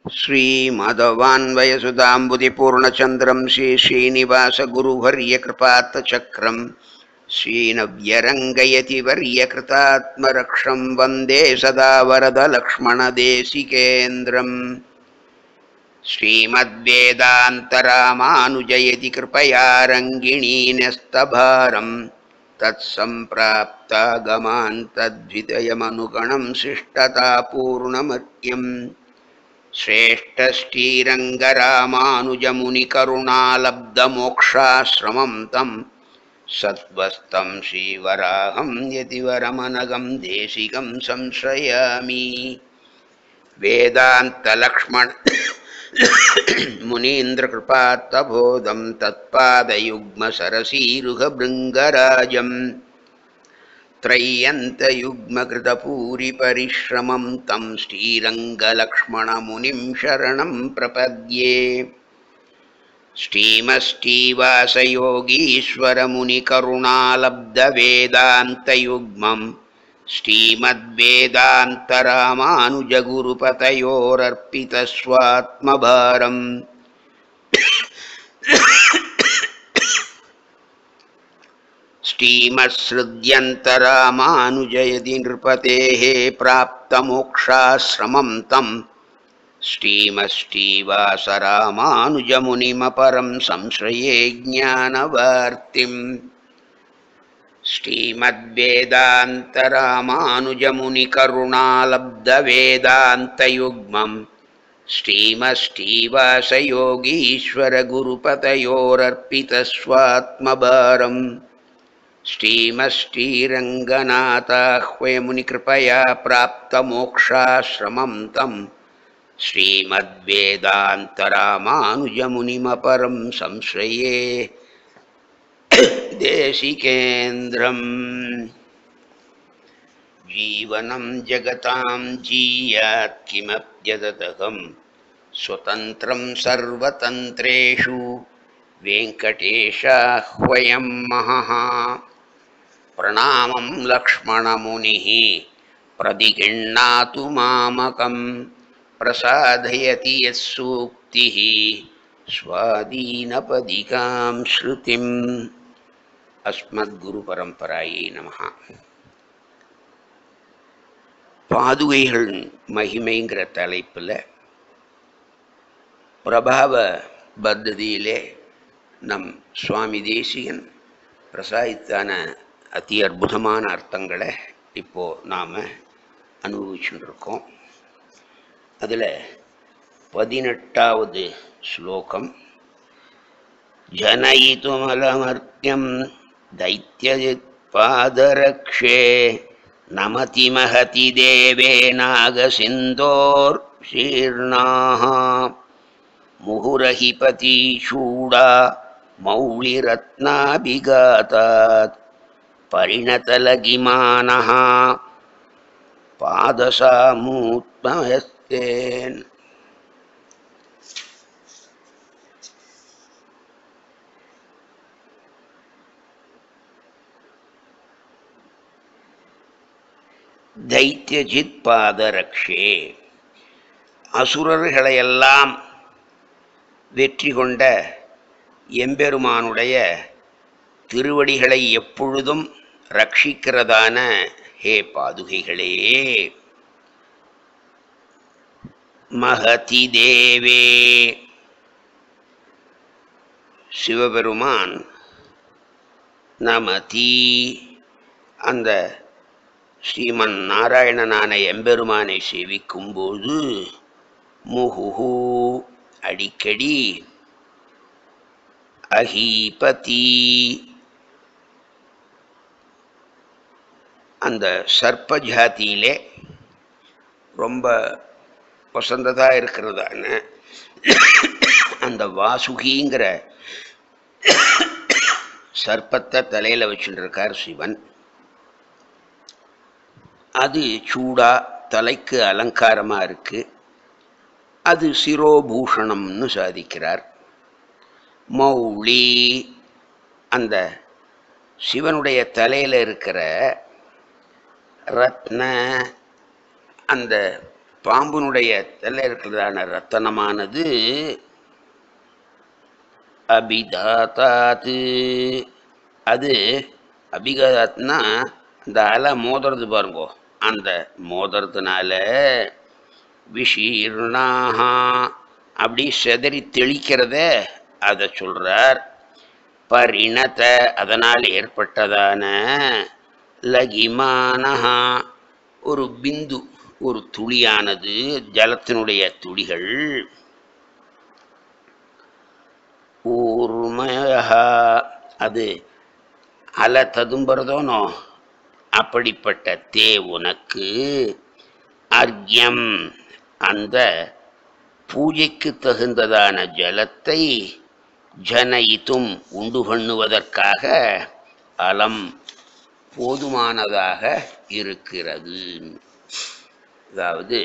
श्रीमाधवान्वयसुधाम्बुधिपूर्णचन्द्रं श्रीश्रीनिवासगुरुवर्यकृपात्तचक्रं श्रीनव्यरङ्गयति वर्यकृतात्मरक्षं वन्दे सदा वरदलक्ष्मणदेशिकेन्द्रम् श्रीमद्वेदान्तरामानुजयति कृपया रङ्गिणीन्यस्तभारम् तत्सम्प्राप्तागमान् तद्विदयमनुगणं शिष्टतापूर्णमत्यम् श्रेष्ठश्रीरङ्गरामानुजमुनिकरुणालब्धमोक्षाश्रमं तं सत्त्वस्तं श्रीवराहं यतिवरमनगं देशिकं संश्रयामि वेदान्तलक्ष्मण मुनीन्द्रकृपात्तबोधं तत्पादयुग्मसरसीरुहभृङ्गराजम् त्रय्यन्तयुग्मकृतपूरिपरिश्रमं तं श्रीरङ्गलक्ष्मणमुनिं शरणं प्रपद्ये श्रीमष्टीवासयोगीश्वरमुनिकरुणालब्धवेदान्तयुग्मं श्रीमद्वेदान्तरामानुजगुरुपतयोरर्पितस्वात्मभारम् श्रीमत्सृद्यन्तरामानुजयति नृपतेः प्राप्तमोक्षाश्रमं तं श्रीमष्टीवासरामानुजमुनिमपरं संश्रये ज्ञानवार्तिम् श्रीमद्वेदान्तरामानुजमुनिकरुणालब्धवेदान्तयुग्मं श्रीमष्टीवासयोगीश्वरगुरुपतयोरर्पितस्वात्मभारम् श्रीमष्टीरङ्गनाथाह्वयमुनिकृपया प्राप्तमोक्षाश्रमं तं श्रीमद्वेदान्तरामानुजमुनिमपरं संश्रये देशिकेन्द्रम् जीवनं जगतां जीयात् किमप्यदतहं स्वतन्त्रं सर्वतन्त्रेषु वेङ्कटेशाह्वयं महः प्रणामं लक्ष्मणमुनिः प्रतिगृह्णातु मामकं प्रसादयति यत्सूक्तिः स्वादीनपदिकां श्रुतिम् அஸ்மத்குருபரம்பராயை நமஹ பாதுகைகள் மகிமைங்கிற தலைப்பில் பிரபாவ பத்ததியிலே நம் சுவாமி தேசிகன் பிரசாதித்தான அதி அற்புதமான அர்த்தங்களை இப்போது நாம் அனுபவிச்சுட்டு இருக்கோம் அதில் பதினெட்டாவது ஸ்லோகம் ஜனயிதுமலமர்த்தியம் दैत्यजित्पादरक्षे नमति महति देवे नागसिन्दोर्शीर्णाः मुहुरहिपतिशूडा मौलिरत्नाभिघातात् परिणतलगिमानः पादसामूत्मयस्तेन् தைத்தியஜித் பாதரக்ஷே அசுரர்களையெல்லாம் வெற்றி கொண்ட எம்பெருமானுடைய திருவடிகளை எப்பொழுதும் ரட்சிக்கிறதான ஹே பாதுகைகளே மகதி தேவே சிவபெருமான் நமதி அந்த ஸ்ரீமன் நாராயணனான எம்பெருமானை சேவிக்கும்போது முகுஹு அடிக்கடி அஹீபதி அந்த சர்ப்ப ஜாதியிலே ரொம்ப வசந்ததாக இருக்கிறதான அந்த வாசுகிங்கிற சர்ப்பத்தை தலையில் வச்சுட்டு இருக்கார் சிவன் அது சூடா தலைக்கு அலங்காரமாக இருக்கு அது சிரோபூஷணம்னு சாதிக்கிறார் மௌளி அந்த சிவனுடைய தலையில் இருக்கிற ரத்ன அந்த பாம்புனுடைய தலை இருக்கிறதான ரத்தனமானது அபிதாத்தாத்து அது அபிகாத்னா அந்த அலை மோதுறது பாருங்கோ அந்த மோதுறதுனால விஷீர்ணாகா அப்படி செதறி தெளிக்கிறத அதை சொல்றார் பரிணத அதனால் ஏற்பட்டதான லகிமானஹா ஒரு பிந்து ஒரு துளியானது ஜலத்தினுடைய துளிகள் ஊர்மயா அது அலை ததும்புறதோனோ அப்படிப்பட்ட தே உனக்கு அர்க்யம் அந்த பூஜைக்கு தகுந்ததான ஜலத்தை ஜனயித்தும் உண்டு பண்ணுவதற்காக அலம் போதுமானதாக இருக்கிறது அதாவது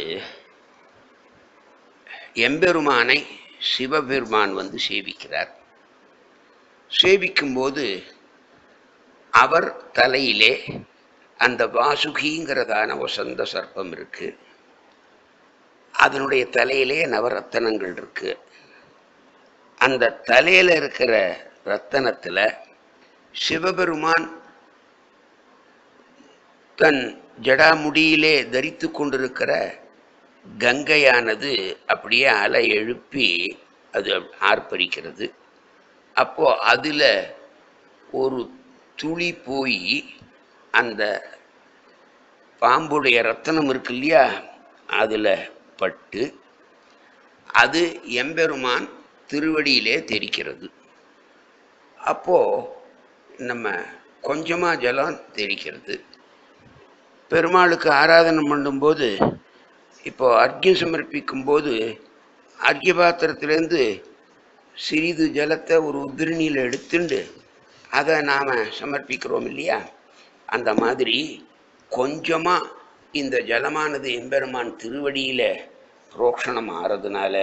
எம்பெருமானை சிவபெருமான் வந்து சேவிக்கிறார் சேவிக்கும்போது அவர் தலையிலே அந்த வாசுகிங்கிறதான வசந்த சர்ப்பம் இருக்கு அதனுடைய தலையிலே நவரத்தனங்கள் இருக்கு அந்த தலையில இருக்கிற ரத்தனத்துல சிவபெருமான் தன் ஜடாமுடியிலே தரித்து கொண்டிருக்கிற கங்கையானது அப்படியே அலை எழுப்பி அது ஆர்ப்பரிக்கிறது அப்போ அதில் ஒரு துளி போய் அந்த பாம்புடைய ரத்தனம் இருக்கு இல்லையா அதில் பட்டு அது எம்பெருமான் திருவடியிலே தெரிக்கிறது அப்போ நம்ம கொஞ்சமாக ஜலம் தெரிக்கிறது பெருமாளுக்கு ஆராதனை பண்ணும்போது இப்போ அர்க்கியம் சமர்ப்பிக்கும் போது அர்க்கிய பாத்திரத்திலேருந்து சிறிது ஜலத்தை ஒரு உதிரணியில் எடுத்துண்டு அதை நாம் சமர்ப்பிக்கிறோம் இல்லையா அந்த மாதிரி கொஞ்சமாக இந்த ஜலமானது எம்பெருமான் திருவடியில் புரோக்ஷணம் ஆறதுனால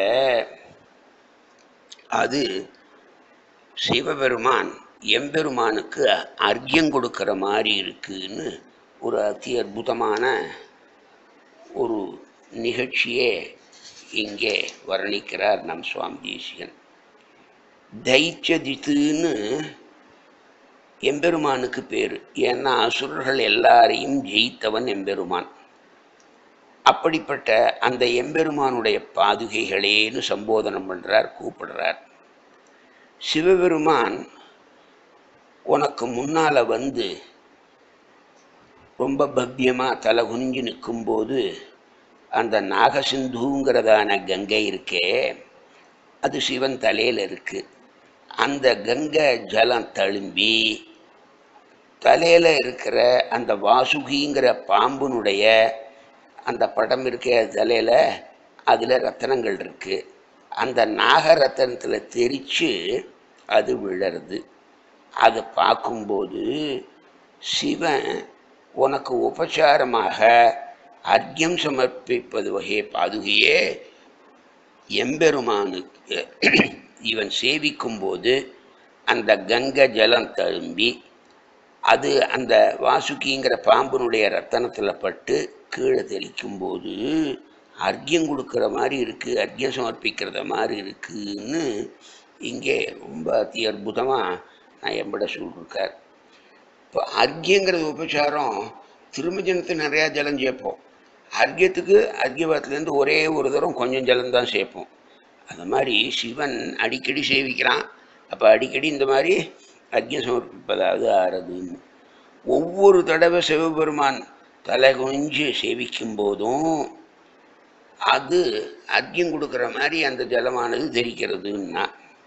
அது சிவபெருமான் எம்பெருமானுக்கு அர்க்கியம் கொடுக்கிற மாதிரி இருக்குன்னு ஒரு அதி அற்புதமான ஒரு நிகழ்ச்சியே இங்கே வர்ணிக்கிறார் நம் சுவாமி தேசிகன் தைச்சதித்துன்னு எம்பெருமானுக்கு பேர் ஏன்னா அசுரர்கள் எல்லாரையும் ஜெயித்தவன் எம்பெருமான் அப்படிப்பட்ட அந்த எம்பெருமானுடைய பாதுகைகளேன்னு சம்போதனம் பண்ணுறார் கூப்பிடுறார் சிவபெருமான் உனக்கு முன்னால் வந்து ரொம்ப பவ்யமாக தலை குனிஞ்சு நிற்கும்போது அந்த நாகசிந்துங்கிறதான கங்கை இருக்கே அது சிவன் தலையில் இருக்கு அந்த கங்கை ஜலம் தழும்பி தலையில் இருக்கிற அந்த வாசுகிங்கிற பாம்புனுடைய அந்த படம் இருக்க தலையில் அதில் ரத்தனங்கள் இருக்கு அந்த நாக ரத்தனத்தில் தெரித்து அது விழறது அதை பார்க்கும்போது சிவன் உனக்கு உபச்சாரமாக அர்க்கியம் சமர்ப்பிப்பது வகையை பாதுகையே எம்பெருமானுக்கு இவன் சேவிக்கும்போது அந்த கங்கை ஜலம் தழும்பி அது அந்த வாசுகிங்கிற பாம்பினுடைய ரத்தனத்தில் பட்டு கீழே தெளிக்கும்போது அர்க்கியம் கொடுக்குற மாதிரி இருக்குது அர்க்கியம் சமர்ப்பிக்கிறத மாதிரி இருக்குன்னு இங்கே ரொம்ப அதி அற்புதமாக நான் எம்பட சொல்லியிருக்கார் இப்போ அர்க்கியங்கிறது உபச்சாரம் திருமஜனத்துக்கு நிறையா ஜலம் சேர்ப்போம் அர்க்கியத்துக்கு அர்க்கியபாத்திலேருந்து ஒரே ஒரு தரம் கொஞ்சம் ஜலம்தான் சேர்ப்போம் அந்த மாதிரி சிவன் அடிக்கடி சேவிக்கிறான் அப்போ அடிக்கடி இந்த மாதிரி அர்க்கியம் சமர்ப்பிப்பதாவது ஆறதுன்னு ஒவ்வொரு தடவை சிவபெருமான் தலை குனிஞ்சு சேவிக்கும் போதும் அது அர்க்கியம் கொடுக்குற மாதிரி அந்த ஜலமானது தெரிக்கிறதுன்னா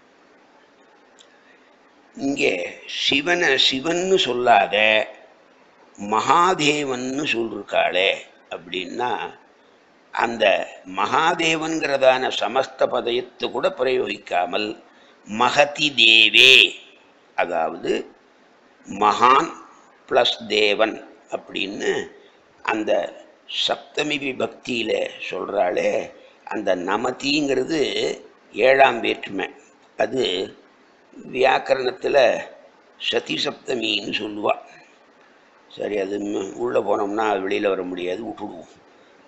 இங்கே சிவனை சிவன்னு சொல்லாத மகாதேவன்னு சொல்லிருக்காளே அப்படின்னா அந்த மகாதேவன்கிறதான சமஸ்த பதயத்தை கூட பிரயோகிக்காமல் மகதி தேவே அதாவது மகான் ப்ளஸ் தேவன் அப்படின்னு அந்த சப்தமி விபக்தியில் சொல்கிறாளே அந்த நமதிங்கிறது ஏழாம் வேற்றுமை அது வியாக்கரணத்தில் சதி சப்தமின்னு சொல்லுவாள் சரி அது உள்ளே போனோம்னா வெளியில் வர முடியாது விட்டுடுவோம்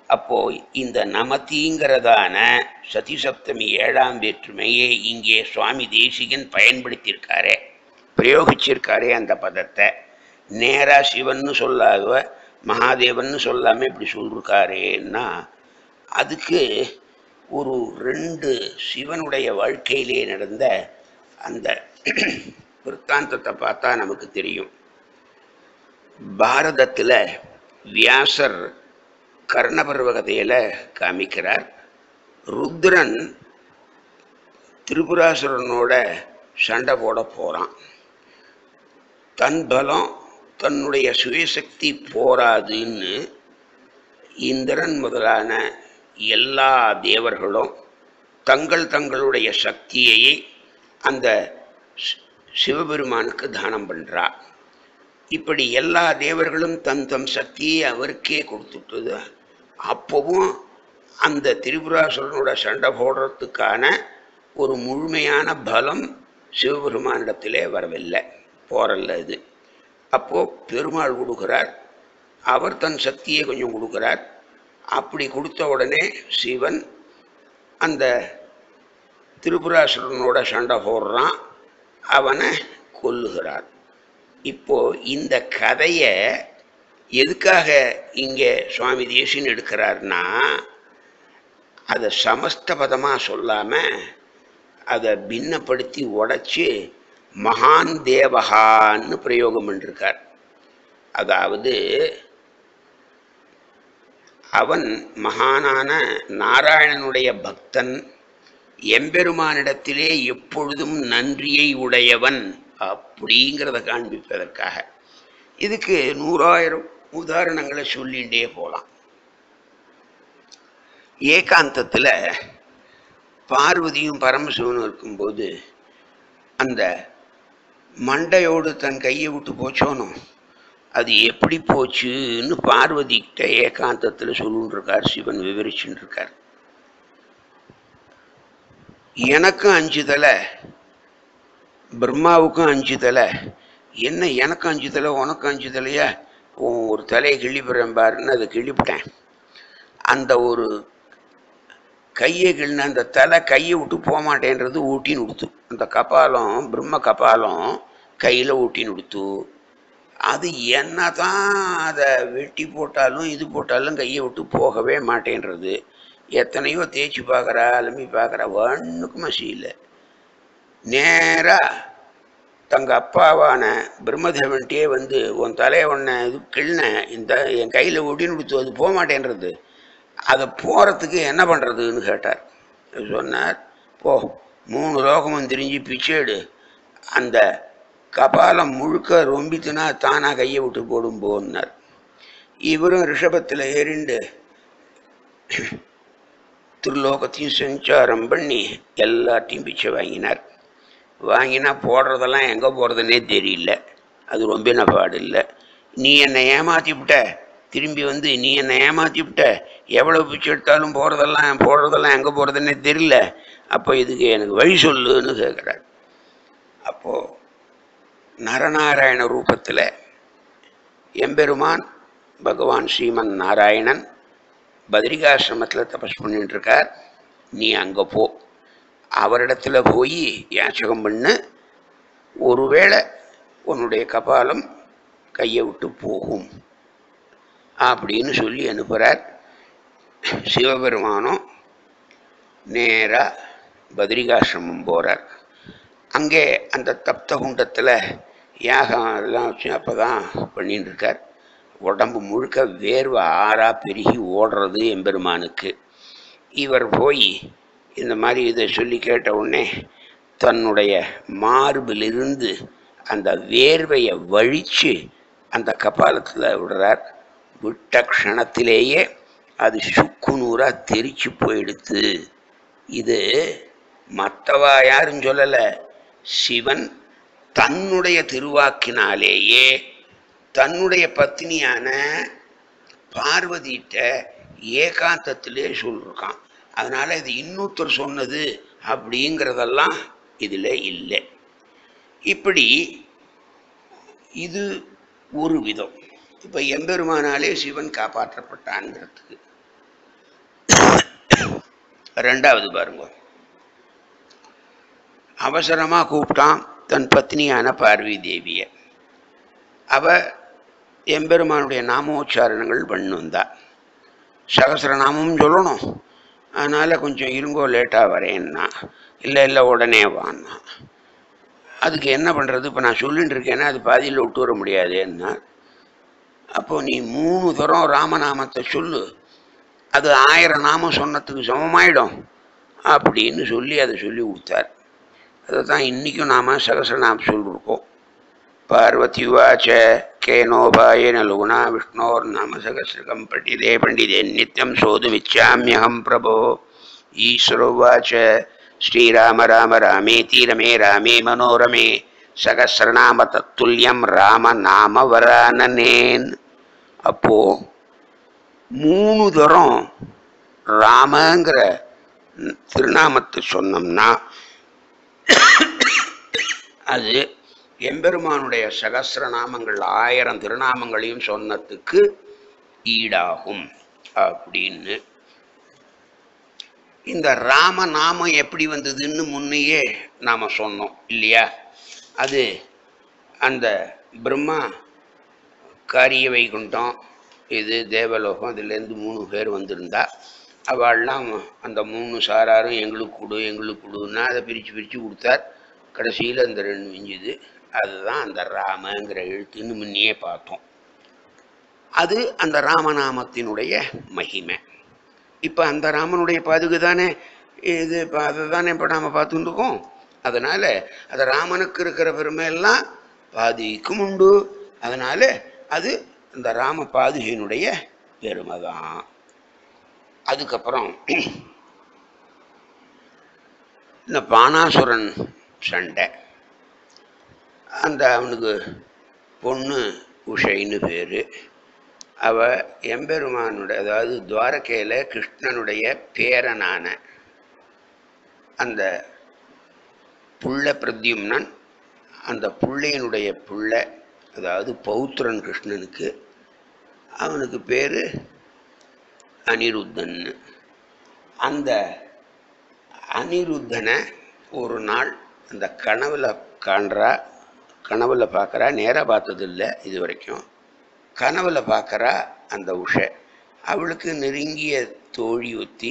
அப்போ இந்த நமதிங்கிறதான சதிசப்தமி ஏழாம் வேற்றுமையை இங்கே சுவாமி தேசிகன் பயன்படுத்தியிருக்காரே பிரயோகிச்சிருக்காரே அந்த பதத்தை நேரா சிவன்னு சொல்லாத மகாதேவன்னு சொல்லாம இப்படி சொல்லிருக்காரேன்னா அதுக்கு ஒரு ரெண்டு சிவனுடைய வாழ்க்கையிலே நடந்த அந்த விற்த்தாந்தத்தை பார்த்தா நமக்கு தெரியும் பாரதத்தில் வியாசர் கர்ணபர்வகதையில் காமிக்கிறார் ருத்ரன் திரிபுராசுரனோட சண்டை போட போகிறான் தன் பலம் தன்னுடைய சுயசக்தி போராதுன்னு இந்திரன் முதலான எல்லா தேவர்களும் தங்கள் தங்களுடைய சக்தியை அந்த சி- சிவபெருமானுக்கு தானம் பண்றா இப்படி எல்லா தேவர்களும் தன் தம் சக்தியை அவருக்கே கொடுத்துட்டது அப்போவும் அந்த திரிபுராசுரனோட சண்டை போடுறதுக்கான ஒரு முழுமையான பலம் சிவபெருமானிடத்திலே வரவில்லை போரல்ல இது அப்போ பெருமாள் கொடுக்கிறார் அவர் தன் சக்தியை கொஞ்சம் கொடுக்கிறார் அப்படி கொடுத்த உடனே சிவன் அந்த திரிபுராசுரனோட சண்டை போடுறான் அவனை கொல்லுகிறார் இப்போ இந்த கதையை எதுக்காக இங்கே சுவாமி தேசியன் எடுக்கிறார்னா அதை சமஸ்த பதமாக சொல்லாமல் அதை பின்னப்படுத்தி உடைச்சு மகான் தேவகான்னு பிரயோகம் பண்ணிருக்கார் அதாவது அவன் மகானான நாராயணனுடைய பக்தன் எம்பெருமானிடத்திலே எப்பொழுதும் நன்றியை உடையவன் அப்படிங்கிறத காண்பிப்பதற்காக இதுக்கு நூறாயிரம் உதாரணங்களை சொல்லிகிட்டே போகலாம் ஏகாந்தத்தில் பார்வதியும் பரமசிவனும் இருக்கும்போது அந்த மண்டையோடு தன் கையை விட்டு போச்சோனும் அது எப்படி போச்சுன்னு பார்வதி கிட்ட ஏகாந்தத்தில் சொல்லிட்டு இருக்கார் சிவன் விவரிச்சுட்டு இருக்கார் எனக்கும் அஞ்சு தலை பிரம்மாவுக்கும் அஞ்சு தலை என்ன எனக்கு அஞ்சு தலை உனக்கு அஞ்சு தலையா உன் ஒரு தலையை கிள்ளிப்புறேன் பாருன்னு அதை கிள்ளிவிட்டேன் அந்த ஒரு கையை கிள்ளின அந்த தலை கையை விட்டு போக மாட்டேன்றது ஊட்டின்னு கொடுத்து அந்த கபாலம் பிரம்ம கபாலம் கையில் ஊட்டின்னு கொடுத்து அது என்ன தான் அதை வெட்டி போட்டாலும் இது போட்டாலும் கையை விட்டு போகவே மாட்டேன்றது எத்தனையோ தேய்ச்சி பார்க்குறா அலுமி பார்க்குறா ஒன்றுக்கும் மசியில்லை நேராக தங்க அப்பாவான பிரம்மதேவன்ட்டே வந்து உன் தலையை ஒன்று இது கிள்ன இந்த என் கையில் ஒட்டின்னு கொடுத்து அது போக மாட்டேன்றது அதை போகிறதுக்கு என்ன பண்ணுறதுன்னு கேட்டார் சொன்னார் போ மூணு லோகமும் திரிஞ்சு பிச்சேடு அந்த கபாலம் முழுக்க ரொம்பித்துனா தானாக கையை விட்டு போடும் போன்னார் இவரும் ரிஷபத்தில் ஏறிண்டு திருலோகத்தையும் சஞ்சாரம் பண்ணி எல்லாத்தையும் பிச்சை வாங்கினார் வாங்கினா போடுறதெல்லாம் எங்கே போகிறதுனே தெரியல அது ரொம்ப நபாடு இல்லை நீ என்னை ஏமாத்தி விட்ட திரும்பி வந்து நீ என்னை ஏமாத்தி விட்ட எவ்வளோ பிச்சை எடுத்தாலும் போகிறதெல்லாம் போடுறதெல்லாம் எங்கே போகிறதுனே தெரியல அப்போ இதுக்கு எனக்கு வழி சொல்லுன்னு கேட்குறார் அப்போது நரநாராயண ரூபத்தில் எம்பெருமான் பகவான் ஸ்ரீமன் நாராயணன் பத்ரிகாசிரமத்தில் தபஸ் பண்ணிட்டு இருக்கார் நீ அங்கே போ அவரிடத்துல போய் யாச்சகம் பண்ணு ஒருவேளை உன்னுடைய கபாலம் கையை விட்டு போகும் அப்படின்னு சொல்லி அனுப்புகிறார் சிவபெருமானும் நேராக பத்ரிகாசிரமம் போகிறார் அங்கே அந்த தப்த குண்டத்தில் யாகம் எல்லாம் வச்சு அப்போ தான் பண்ணிட்டு இருக்கார் உடம்பு முழுக்க வேர்வை ஆறா பெருகி ஓடுறது எம்பெருமானுக்கு இவர் போய் இந்த மாதிரி இதை சொல்லி கேட்ட உடனே தன்னுடைய மார்பிலிருந்து அந்த வேர்வையை வழித்து அந்த கபாலத்தில் விடுறார் விட்ட க்ஷணத்திலேயே அது சுக்கு நூறாக தெரிச்சு போயிடுத்து இது மற்றவா யாரும் சொல்லலை சிவன் தன்னுடைய திருவாக்கினாலேயே தன்னுடைய பத்னியான பார்வதிட்ட ஏகாந்தத்திலே சொல்லிருக்கான் அதனால் இது இன்னொருத்தர் சொன்னது அப்படிங்கிறதெல்லாம் இதில் இல்லை இப்படி இது ஒரு விதம் இப்போ எம்பெருமானாலே சிவன் காப்பாற்றப்பட்டான்ங்கிறதுக்கு ரெண்டாவது பாருங்க அவசரமாக கூப்பிட்டான் தன் பத்னியான பார்வதி தேவியை அவ எம்பெருமானுடைய நாமோச்சாரணங்கள் பண்ணு வந்தா சகசிரநாமம் சொல்லணும் அதனால் கொஞ்சம் இருங்கோ லேட்டாக வரேன்னா இல்லை இல்லை உடனே வான்னா அதுக்கு என்ன பண்ணுறது இப்போ நான் சொல்லிட்டு இருக்கேன்னா அது பாதியில் விட்டு வர முடியாதேன்னா அப்போ நீ மூணு தரம் ராமநாமத்தை சொல்லு அது ஆயிரம் நாமம் சொன்னதுக்கு சமமாயிடும் அப்படின்னு சொல்லி அதை சொல்லி கொடுத்தார் அதை தான் இன்றைக்கும் நாம் சகசிரநாமம் சொல்லிருக்கோம் பார்வதி வாச்ச கேனோபாயன லகுணா விஷ்ணோர் நாம சகசிரகம் பண்டிதே பண்டிதே நித்யம் சோதுமிச்சாமியகம் பிரபோ ஈஸ்வரோ வாச்ச ஸ்ரீராம ராம ராமேதி ரமே ராமே மனோரமே சகசிரநாம தத்துல்யம் ராம நாம வரானனேன் அப்போ மூணு தரம் ராமங்கிற திருநாமத்தை சொன்னோம்னா அது எம்பெருமானுடைய சகசிரநாமங்கள் ஆயிரம் திருநாமங்களையும் சொன்னதுக்கு ஈடாகும் அப்படின்னு இந்த ராம நாமம் எப்படி வந்ததுன்னு முன்னையே நாம் சொன்னோம் இல்லையா அது அந்த பிரம்மா காரிய வைகுண்டம் இது தேவலோகம் இதுலேருந்து மூணு பேர் வந்திருந்தா அவள்லாம் அந்த மூணு சாராரும் எங்களுக்கு கொடு எங்களுக்கு கொடுன்னா அதை பிரித்து பிரித்து கொடுத்தார் கடைசியில் அந்த ரெண்டு மிஞ்சுது அதுதான் அந்த ராமங்கிற எழுத்துன்னு முன்னையே பார்த்தோம் அது அந்த ராமநாமத்தினுடைய மகிமை இப்போ அந்த ராமனுடைய பாதுகு தானே இது இப்போ அதை தானே இப்போ நாம் பார்த்துட்டு இருக்கோம் அதனால் அது ராமனுக்கு இருக்கிற பெருமை எல்லாம் பாதிக்கும் உண்டு அதனால் அது இந்த ராம பாதுகையினுடைய பெருமை தான் அதுக்கப்புறம் இந்த பானாசுரன் சண்டை அந்த அவனுக்கு பொண்ணு உஷைன்னு பேர் அவ எம்பெருமானுடைய அதாவது துவாரகையில் கிருஷ்ணனுடைய பேரனான அந்த புள்ள பிரத்யும்னன் அந்த புள்ளையனுடைய புள்ள அதாவது பௌத்திரன் கிருஷ்ணனுக்கு அவனுக்கு பேர் அனிருத்தன்னு அந்த அனிருத்தனை ஒரு நாள் அந்த கனவுல காண்றா கனவுல பார்க்குறா நேராக பார்த்ததில்ல இது வரைக்கும் கனவுல பார்க்குறா அந்த உஷை அவளுக்கு நெருங்கிய தோழி ஒத்தி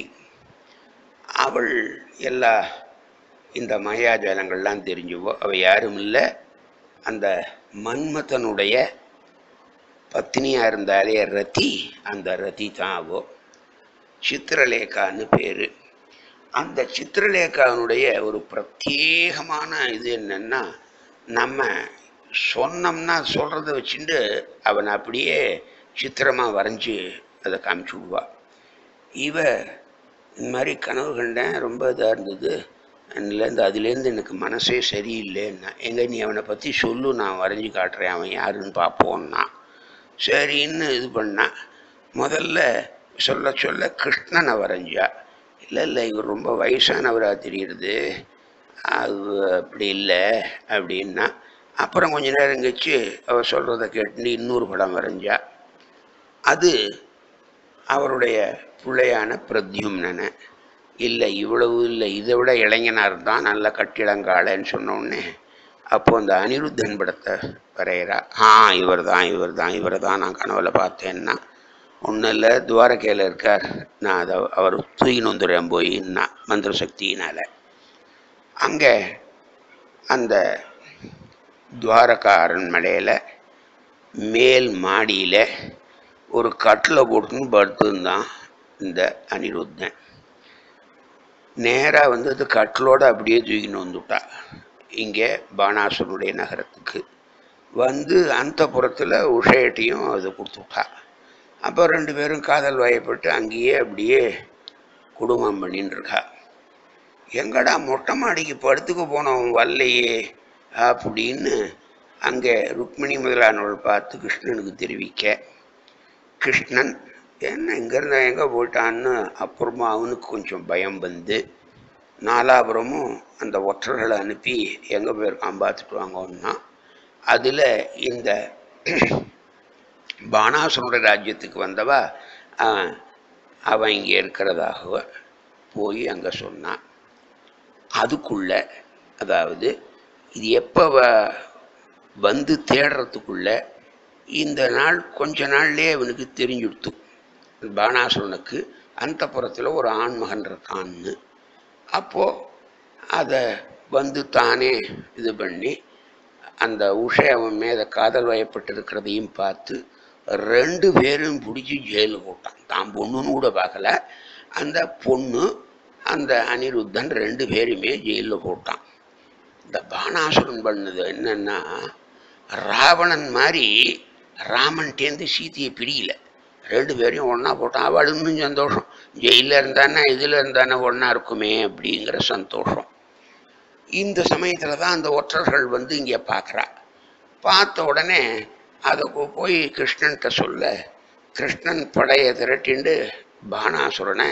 அவள் எல்லா இந்த மாயாஜாலங்கள்லாம் தெரிஞ்சுவோ அவள் யாரும் இல்லை அந்த மன்மதனுடைய பத்னியாக இருந்தாலே ரதி அந்த ரதி தான் அவோ சித்திரலேகான்னு பேர் அந்த சித்திரலேகானுடைய ஒரு பிரத்யேகமான இது என்னன்னா நம்ம சொன்னோம்னா சொல்கிறத வச்சுட்டு அவனை அப்படியே சித்திரமாக வரைஞ்சி அதை காமிச்சு விடுவா இவ இந்த மாதிரி கனவு கண்டேன் ரொம்ப இதாக இருந்தது அதுலேருந்து அதுலேருந்து எனக்கு மனசே சரியில்லைன்னா எங்க நீ அவனை பற்றி சொல்லு நான் வரைஞ்சி காட்டுறேன் அவன் யாருன்னு பார்ப்போன்னா சரின்னு இது பண்ணா முதல்ல சொல்ல சொல்ல கிருஷ்ணனை வரைஞ்சா இல்லை இல்லை இவர் ரொம்ப வயசானவராக தெரியுறது அது அப்படி இல்லை அப்படின்னா அப்புறம் கொஞ்ச நேரம் கழிச்சு அவர் சொல்கிறத கேட்டு இன்னொரு படம் வரைஞ்சா அது அவருடைய பிள்ளையான பிரத்யும்னனை இல்லை இவ்வளவு இல்லை இதை விட இளைஞனார் தான் நல்ல கட்டிடங்காலன்னு சொன்ன உடனே அப்போ அந்த அனிருத்தன் படத்தை வரைகிறா ஆ இவர் தான் இவர் தான் இவரை தான் நான் கனவுல பார்த்தேன்னா ஒன்றும் இல்லை துவாரகையில் இருக்கார் நான் அதை அவர் தூக்கின்னு வந்துடுறேன் போயின்னா மந்திர சக்தியினால் அங்கே அந்த துவாரகா அரண்மனையில் மேல் மாடியில் ஒரு கட்டில் போட்டுன்னு படுத்துருந்தான் இந்த அனிருத்தன் நேராக வந்து அது கட்டிலோடு அப்படியே தூக்கின்னு வந்துவிட்டா இங்கே பானாசுரனுடைய நகரத்துக்கு வந்து அந்த புறத்தில் உஷையட்டையும் அது கொடுத்துட்டா அப்போ ரெண்டு பேரும் காதல் வயப்பட்டு அங்கேயே அப்படியே குடும்பம் பண்ணின்னு இருக்கா எங்கடா மொட்டை மாடிக்கு படுத்துக்க போனவன் வரலையே அப்படின்னு அங்கே ருக்மிணி முதலானவள் பார்த்து கிருஷ்ணனுக்கு தெரிவிக்க கிருஷ்ணன் என்ன இங்கேருந்து எங்கே போயிட்டான்னு அப்புறமா அவனுக்கு கொஞ்சம் பயம் வந்து நாலாபுரமும் அந்த ஒற்றர்களை அனுப்பி எங்கே போயிருக்கான் பார்த்துட்டு வாங்கன்னா அதில் இந்த பானாசுரனுடைய ராஜ்யத்துக்கு வந்தவா அவன் அவன் இங்கே இருக்கிறதாக போய் அங்கே சொன்னான் அதுக்குள்ள அதாவது இது எப்போ வ வந்து தேடுறதுக்குள்ள இந்த நாள் கொஞ்ச நாள்லயே அவனுக்கு தெரிஞ்சுடுத்து பானாசுரனுக்கு அந்த புறத்தில் ஒரு ஆண்மகன் இருக்கான்னு அப்போது அதை வந்து தானே இது பண்ணி அந்த உஷை அவன் மேலே காதல் வயப்பட்டிருக்கிறதையும் பார்த்து ரெண்டு பேரும் பிடிச்சி ஜெயிலில் போட்டான் தான் பொண்ணுன்னு கூட பார்க்கல அந்த பொண்ணு அந்த அனிருத்தன் ரெண்டு பேருமே ஜெயிலில் போட்டான் இந்த பானாசுரன் பண்ணது என்னன்னா ராவணன் மாதிரி ராமன்ட்டேந்து சீதையை பிடிக்கல ரெண்டு பேரையும் ஒன்றா போட்டான் அவள் இன்னும் சந்தோஷம் ஜெயிலில் இருந்தானே இதில் இருந்தானே ஒன்றா இருக்குமே அப்படிங்கிற சந்தோஷம் இந்த சமயத்தில் தான் அந்த ஒற்றர்கள் வந்து இங்கே பார்க்குறா பார்த்த உடனே அதை போ- போய் கிருஷ்ணன்கிட்ட சொல்ல கிருஷ்ணன் படையை திரட்டிண்டு பானாசுரனை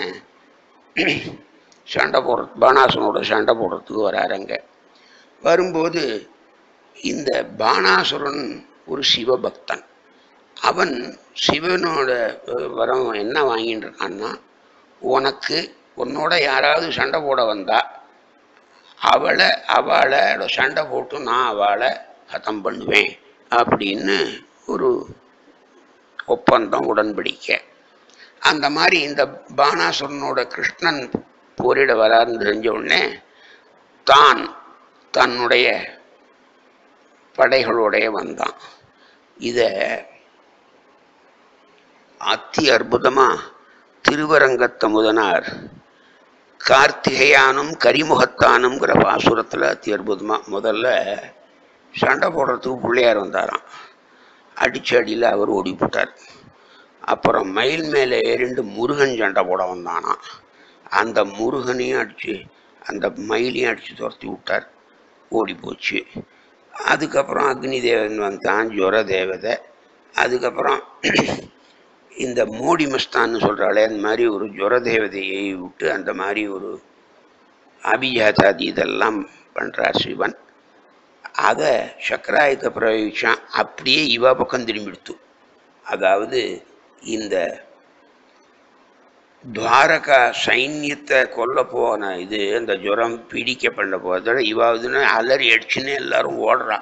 சண்டை போடுற பானாசுரனோட சண்டை போடுறதுக்கு வராருங்க வரும்போது இந்த பானாசுரன் ஒரு சிவபக்தன் அவன் சிவனோட அஹ், வரம் என்ன வாங்கிட்டு இருக்கான்னா உனக்கு உன்னோட யாராவது சண்டை போட வந்தா அவளை அவளை சண்டை போட்டு நான் அவளை ஹதம் பண்ணுவேன் அப்படின்னு ஒரு ஒப்பந்தம் உடன்படிக்கை அந்த மாதிரி இந்த பானாசுரனோட கிருஷ்ணன் போரிட வராருன்னு தெரிஞ்ச உடனே தான் தன்னுடைய படைகளோடைய வந்தான் இதை அத்தி அற்புதமாக திருவரங்கத்த முதனார் கார்த்திகையானும் கரிமுகத்தானுங்கிற பாசுரத்தில் அத்தி அற்புதமாக முதல்ல சண்டை போடுறதுக்கு பிள்ளையார் வந்தாராம் அடிச்சு அடியில் அவர் ஓடி போட்டார் அப்புறம் மயில் மேலே ஏறிண்டு முருகன் சண்டை போட வந்தானாம் அந்த முருகனையும் அடித்து அந்த மயிலையும் அடித்து துரத்தி விட்டார் ஓடி போச்சு அதுக்கப்புறம் அக்னி தேவன் வந்தான் ஜுர தேவதை அதுக்கப்புறம் இந்த மோடி மஸ்தான்னு சொல்கிறாளே அந்த மாதிரி ஒரு ஜுர தேவதையை விட்டு அந்த மாதிரி ஒரு அபிஜாதாதி இதெல்லாம் பண்ணுறார் சிவன் அதை சக்கராயத்தை பிரயோகிச்சான் அப்படியே இவ பக்கம் திரும்பிடுத்து அதாவது இந்த துவாரகா சைன்யத்தை கொல்ல போன இது அந்த ஜுரம் பிடிக்க பண்ண போதோட இவாவதுன்னு அலறி அடிச்சுன்னு எல்லாரும் ஓடுறா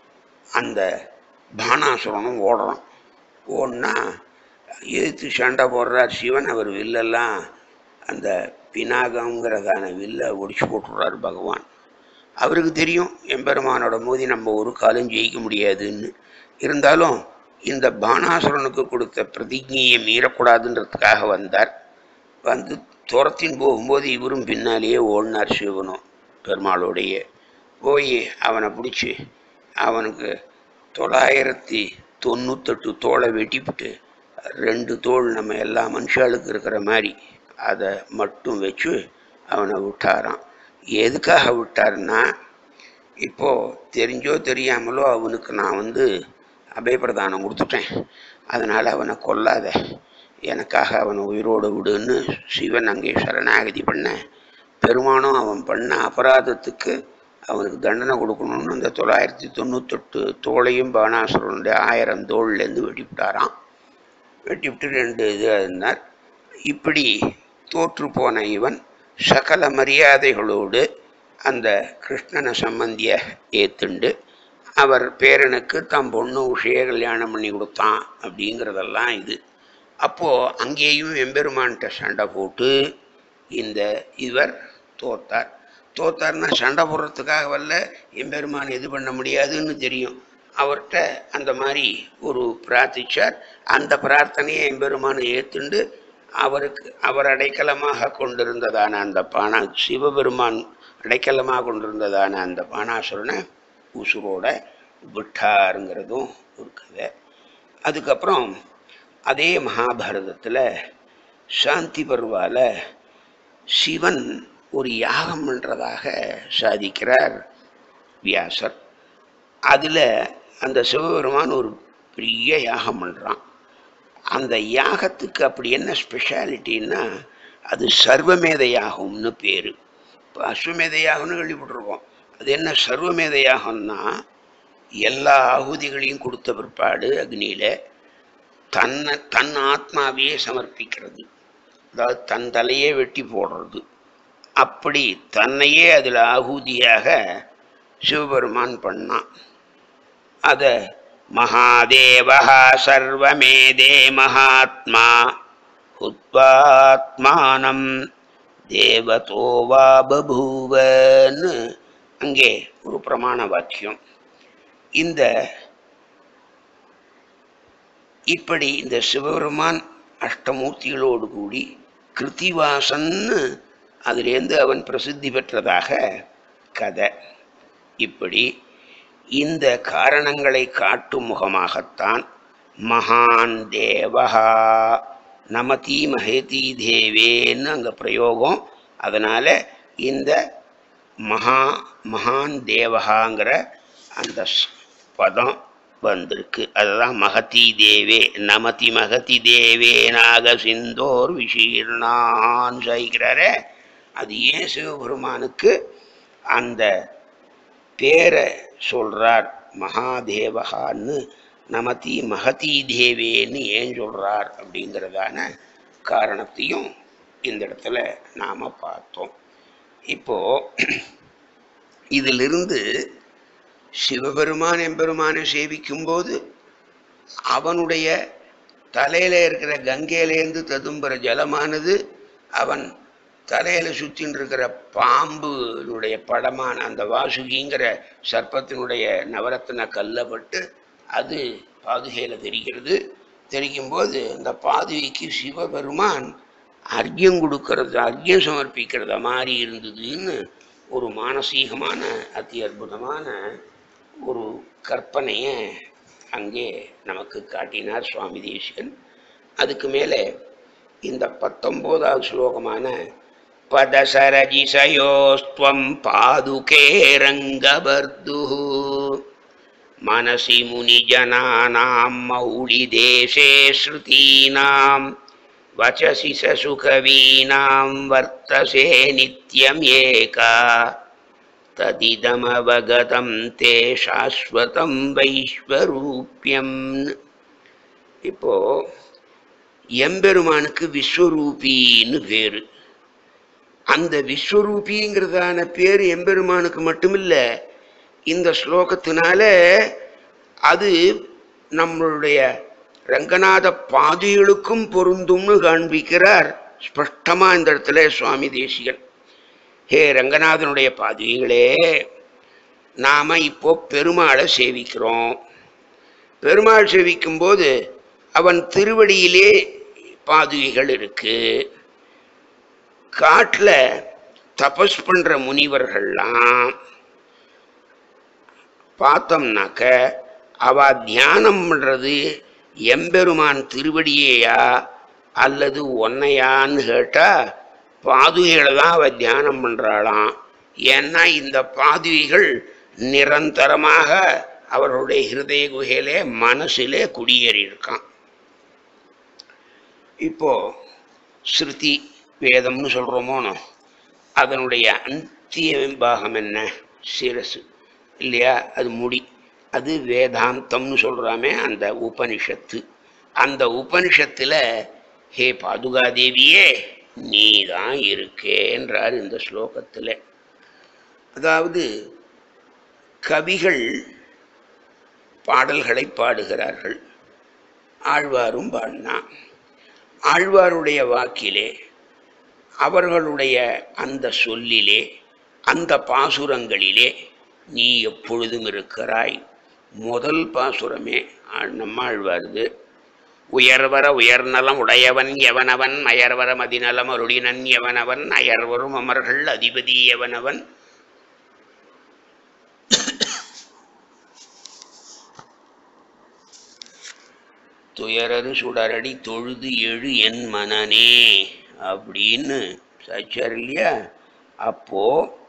அந்த பானாசுரனும் ஓடுறான் ஓடுனா எதிர்த்து சண்டை போடுறார் சிவன் அவர் வில்லெல்லாம் அந்த பினாகங்கிறதான வில்லை ஒடிச்சு போட்டுடுறார் பகவான் அவருக்கு தெரியும் எம்பெருமானோட மோதி நம்ம ஒரு காலம் ஜெயிக்க முடியாதுன்னு இருந்தாலும் இந்த பானாசுரனுக்கு கொடுத்த பிரதிஜையை மீறக்கூடாதுன்றதுக்காக வந்தார் வந்து துரத்தின் போகும்போது இவரும் பின்னாலேயே ஓடினார் சிவனும் பெருமாளோடைய போய் அவனை பிடிச்சி அவனுக்கு தொள்ளாயிரத்தி தொண்ணூத்தெட்டு தோலை வெட்டிவிட்டு ரெண்டு தோல் நம்ம எல்லா மனுஷாளுக்கு இருக்கிற மாதிரி அதை மட்டும் வச்சு அவனை விட்டாராம் எதுக்காக விட்டாருன்னா இப்போது தெரிஞ்சோ தெரியாமலோ அவனுக்கு நான் வந்து அபயப்பிரதானம் கொடுத்துட்டேன் அதனால் அவனை கொல்லாத எனக்காக அவனை உயிரோடு விடுன்னு சிவன் அங்கே சரணாகதி பண்ண பெருமானும் அவன் பண்ண அபராதத்துக்கு அவனுக்கு தண்டனை கொடுக்கணும்னு அந்த தொள்ளாயிரத்தி தொண்ணூத்தெட்டு தோளையும் பானாசுரனுடைய ஆயிரம் தோள்லேருந்து வெட்டிவிட்டாராம் வெட்டிவிட்டு ரெண்டு இது இருந்தார் இப்படி தோற்று போன இவன் சகல மரியாதைகளோடு அந்த கிருஷ்ணனை சம்பந்திய ஏத்துண்டு அவர் பேரனுக்கு தம் பொண்ணு உஷைய கல்யாணம் பண்ணி கொடுத்தான் அப்படிங்கிறதெல்லாம் இது அப்போது அங்கேயும் எம்பெருமான்கிட்ட சண்டை போட்டு இந்த இவர் தோத்தார் தோத்தார்னா சண்டை போடுறதுக்காக வரல எம்பெருமான் எது பண்ண முடியாதுன்னு தெரியும் அவர்கிட்ட அந்த மாதிரி ஒரு பிரார்த்திச்சார் அந்த பிரார்த்தனையை எம்பெருமானை ஏத்துண்டு அவருக்கு அவர் அடைக்கலமாக கொண்டிருந்ததான அந்த பானா சிவபெருமான் அடைக்கலமாக கொண்டிருந்ததான அந்த பானாசுரனை உசுரோட விட்டாருங்கிறதும் ஒரு கதை அதுக்கப்புறம் அதே மகாபாரதத்தில் சாந்தி பருவால சிவன் ஒரு யாகம் பண்ணுறதாக சாதிக்கிறார் வியாசர் அதில் அந்த சிவபெருமான் ஒரு பெரிய யாகம் பண்ணுறான் அந்த யாகத்துக்கு அப்படி என்ன ஸ்பெஷாலிட்டின்னா அது சர்வமேத யாகம்னு பேர் இப்போ அஸ்வமேத யாகம்னு கேள்விப்பட்டிருக்கோம் அது என்ன சர்வமேத யாகம்னா எல்லா ஆகுதிகளையும் கொடுத்த பிற்பாடு அக்னியில் தன்னை தன் ஆத்மாவையே சமர்ப்பிக்கிறது அதாவது தன் தலையே வெட்டி போடுறது அப்படி தன்னையே அதில் ஆகுதியாக சிவபெருமான் பண்ணான் அதை மகாதேவா சர்வமேதே மகாத்மா ஹுத்வாத்மானம் தேவதோ வா பபூவன்னு அங்கே ஒரு பிரமாண வாக்கியம் இந்த இப்படி இந்த சிவபெருமான் அஷ்டமூர்த்திகளோடு கூடி கிருத்திவாசன்னு அதிலேருந்து அவன் பிரசித்தி பெற்றதாக கதை இப்படி இந்த காரணங்களை காட்டும் முகமாகத்தான் மகான் தேவஹா நமதி மகேதி தேவேன்னு அங்கே பிரயோகம் அதனால் இந்த மகா மகான் தேவகாங்கிற அந்த ஸ்- பதம் வந்திருக்கு அதுதான் மகதி தேவே நமதி மகதி தேவே நாக சிந்தோர் விஷீர்ணான் சாய்க்கிறாரே அது ஏன் சிவபெருமானுக்கு அந்த பேரை சொல்றார் மகாதேவகான்னு நமதி மகதி தேவேன்னு ஏன் சொல்றார் அப்படிங்கிறதான காரணத்தையும் இந்த இடத்துல நாம் பார்த்தோம் இப்போ இதிலிருந்து சிவபெருமான் எம்பெருமானை சேவிக்கும்போது அவனுடைய தலையில இருக்கிற கங்கையிலேருந்து ததும்புற ஜலமானது அவன் தலையில சுத்தின்னு இருக்கிற பாம்புனுடைய படமான அந்த வாசுகிங்கிற சர்ப்பத்தினுடைய நவரத்தின கல்லப்பட்டு அது பாதுகையில தெரிகிறது தெரிக்கும்போது அந்த பாதுகைக்கு சிவபெருமான் அர்க்கியம் கொடுக்கறது அர்க்கியம் சமர்ப்பிக்கிறத மாதிரி இருந்ததுன்னு ஒரு மானசீகமான அதி அற்புதமான ஒரு கற்பனையை அங்கே நமக்கு காட்டினார் சுவாமி தேசிகன் அதுக்கு மேலே இந்த பத்தொம்போதாவது ஸ்லோகமான பதசரஜிசயோஸ்துவம் பாதுகே ரங்கபர்து மனசி முனிஜனானாம் மௌளிதேசே ஸ்ருதீனாம் வச்சசி சுகவீனாம் வர்த்தசே நித்யம் ஏகா ததிதமவகதம் தே சாஸ்வதம் வைஸ்வரூபியம் இப்போ எம்பெருமானுக்கு விஸ்வரூபின்னு பேரு அந்த விஸ்வரூபிங்கிறதான பேர் எம்பெருமானுக்கு மட்டுமில்ல இந்த ஸ்லோகத்தினால அது நம்மளுடைய ரங்கநாத பாதிகளுக்கும் பொருந்தும்னு காண்பிக்கிறார் ஸ்பஷ்டமா இந்த இடத்துல சுவாமி தேசிகன் ஹே ரங்கநாதனுடைய பாதுகைகளே நாம இப்போ பெருமாளை சேவிக்கிறோம் பெருமாள் சேவிக்கும் போது அவன் திருவடியிலே பாதுகைகள் இருக்கு காட்டுல தபஸ் பண்ற முனிவர்கள்லாம் பார்த்தோம்னாக்க அவ தியானம் பண்றது எம்பெருமான் திருவடியேயா அல்லது ஒன்னையான்னு கேட்டா பாதுகைகளை தான் அவ தியானம் பண்றாளாம் ஏன்னா இந்த பாதுகைகள் நிரந்தரமாக அவர்களுடைய ஹிருதய குகையிலே மனசிலே குடியேறி இருக்கான் இப்போ ஸ்ருதி வேதம்னு சொல்கிறோமோனோ அதனுடைய அந்திய பாகம் என்ன சிரசு இல்லையா அது முடி அது வேதாந்தம்னு சொல்கிறாமே அந்த உபனிஷத்து அந்த உபனிஷத்தில் ஹே பாதுகாதேவியே நீ தான் இருக்கேன்றார் இந்த ஸ்லோகத்தில் அதாவது கவிகள் பாடல்களை பாடுகிறார்கள் ஆழ்வாரும் பாடினான் ஆழ்வாருடைய வாக்கிலே அவர்களுடைய அந்த சொல்லிலே அந்த பாசுரங்களிலே நீ எப்பொழுதும் இருக்கிறாய் முதல் பாசுரமே ஆ- நம்மாழ்வாருது உயர்வர உயர்நலம் உடையவன் எவனவன் அயர்வர மதிநலம் அருளினன் எவனவன் அயர்வரும் அமர்கள் அதிபதி எவனவன் துயரரு சுடரடி தொழுது எழு என் மனனே அப்படின்னு சாச்சார் இல்லையா அப்போ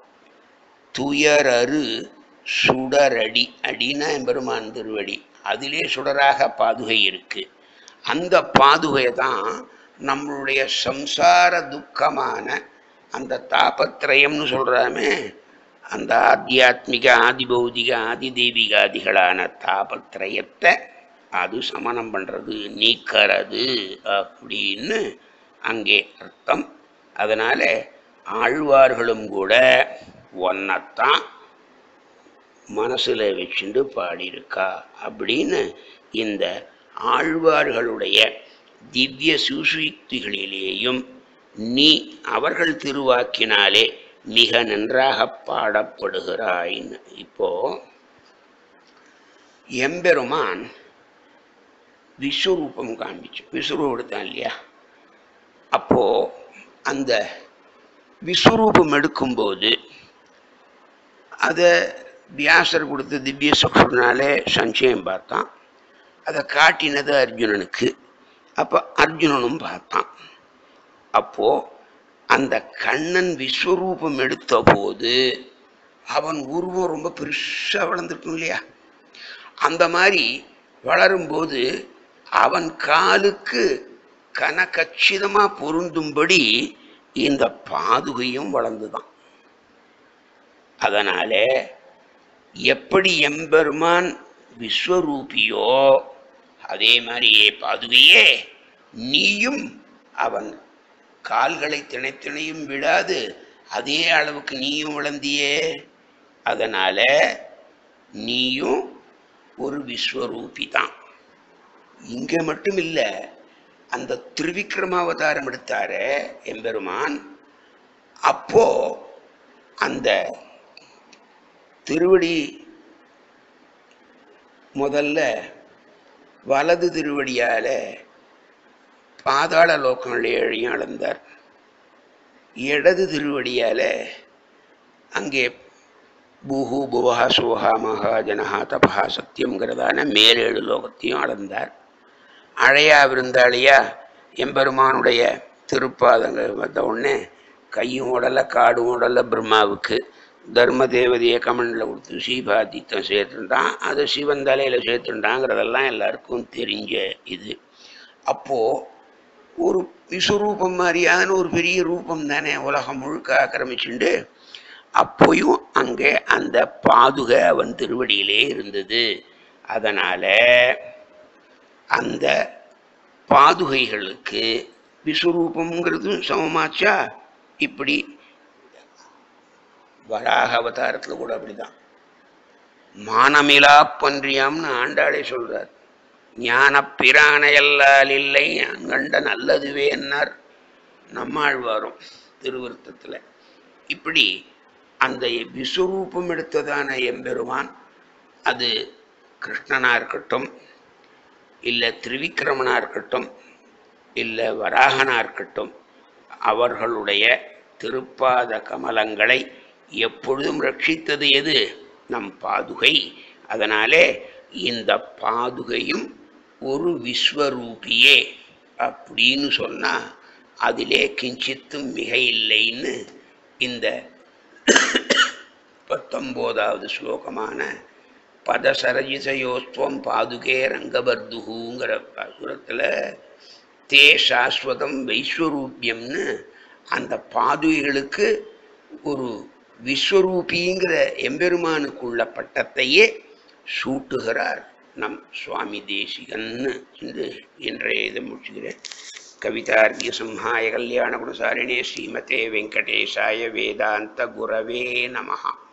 துயரரு சுடரடி அடினா பெருமான் திருவடி அதிலே சுடராக பாதுகை இருக்கு அந்த பாதுகை தான் நம்மளுடைய சம்சார துக்கமான அந்த தாபத்திரயம்னு சொல்றாமே அந்த ஆத்தியாத்மிக ஆதி பௌதிக ஆதி தெய்வீகாதிகளான தாபத்திரயத்தை அது சமனம் பண்றது நீக்கிறது அப்படின்னு அங்கே அர்த்தம் அதனால ஆழ்வார்களும் கூட ஒன்னத்தான் மனசுல வச்சுண்டு பாடியிருக்கா அப்படின்னு இந்த ஆழ்வார்களுடைய திவ்ய சுசுயுக்திகளிலேயும் நீ அவர்கள் திருவாக்கினாலே மிக நன்றாக பாடப்படுகிறாய்ன்னு இப்போ எம்பெருமான் விஸ்வரூபம் காண்பிச்சு விஸ்வரூபம் எடுத்தான் இல்லையா அப்போ அந்த விஸ்வரூபம் எடுக்கும்போது அதை வியாசர் கொடுத்த திவ்ய சக்ஷுனாலே சஞ்சயம் பார்த்தான் அதை காட்டினது அர்ஜுனனுக்கு அப்போ அர்ஜுனனும் பார்த்தான் அப்போ அந்த கண்ணன் விஸ்வரூபம் எடுத்த போது அவன் உருவம் ரொம்ப பெருசாக வளர்ந்துருக்கும் இல்லையா அந்த மாதிரி வளரும்போது அவன் காலுக்கு கனகச்சிதமா பொருந்தும்படி இந்த பாதுகையும் வளர்ந்துதான் அதனால எப்படி எம்பெருமான் விஸ்வரூபியோ அதே மாதிரியே பாதுகையே நீயும் அவன் கால்களை திணைத்திணையும் விடாது அதே அளவுக்கு நீயும் வளர்ந்தியே அதனால நீயும் ஒரு விஸ்வரூபி தான் இங்க மட்டும் இல்ல அந்த திருவிக்ரமாவதாரம் எடுத்தாரே எம்பெருமான் அப்போ அந்த திருவடி முதல்ல வலது திருவடியால பாதாள லோகங்கள் ஏழையும் அளந்தார் இடது திருவடியால அங்கே பூஹு புவஹா சுவஹா மகா ஜனஹா தபஹா சத்தியம்ங்கிறதான மேலேழு லோகத்தையும் அளந்தார் அழையா விருந்தாளியா எம்பெருமானுடைய திருப்பாதங்கள் வந்த உடனே கையும் உடல காடும் உடல பிரம்மாவுக்கு தர்ம தேவதையை கமனில் கொடுத்து சீபாதித்தம் சேர்த்துட்டான் அதை சிவன் தலையில் சேர்த்துட்டாங்கிறதெல்லாம் எல்லாருக்கும் தெரிஞ்ச இது அப்போது ஒரு விஸ்வரூபம் மாதிரியான ஒரு பெரிய ரூபம் தானே உலகம் முழுக்க ஆக்கிரமிச்சுண்டு அப்போயும் அங்கே அந்த பாதுகை அவன் திருவடியிலே இருந்தது அதனால அந்த பாதுகைகளுக்கு விஸ்வரூபம்ங்கிறதும் சமமாச்சா இப்படி வராக அவதாரத்தில் கூட அப்படிதான் மானமிலா பன்றியாம்னு ஆண்டாளே சொல்றார் ஞான பிரானையல்லால் இல்லை ஞான் கண்ட நல்லதுவே என்னார் நம்மாழ்வாரும் திருவிருத்தத்தில் இப்படி அந்த விஸ்வரூபம் எடுத்ததான எம்பெருமான் அது கிருஷ்ணனா இருக்கட்டும் இல்லை திரிவிக்ரமனா இருக்கட்டும் இல்லை வராகனா இருக்கட்டும் அவர்களுடைய திருப்பாத கமலங்களை எப்பொழுதும் ரட்சித்தது எது நம் பாதுகை அதனாலே இந்த பாதுகையும் ஒரு விஸ்வரூபியே அப்படின்னு சொன்னா அதிலே கிஞ்சித்தும் மிக இல்லைன்னு இந்த பத்தொம்போதாவது ஸ்லோகமான பதசரஜிசயோஸ்துவம் பாதுகே ரங்கபர்துகுங்கிற பாசுரத்தில் தே சாஸ்வதம் வைஸ்வரூபியம்னு அந்த பாதுகைகளுக்கு ஒரு விஸ்வரூபிங்கிற எம்பெருமானுக்குள்ள பட்டத்தையே சூட்டுகிறார் நம் சுவாமி தேசிகன்னு என்று இன்றைய இதை முடிச்சுக்கிறேன் கவிதார்கிய சம்ஹாய கல்யாண குணசாரிணே ஸ்ரீமதே வெங்கடேசாய வேதாந்த குரவே நமஹா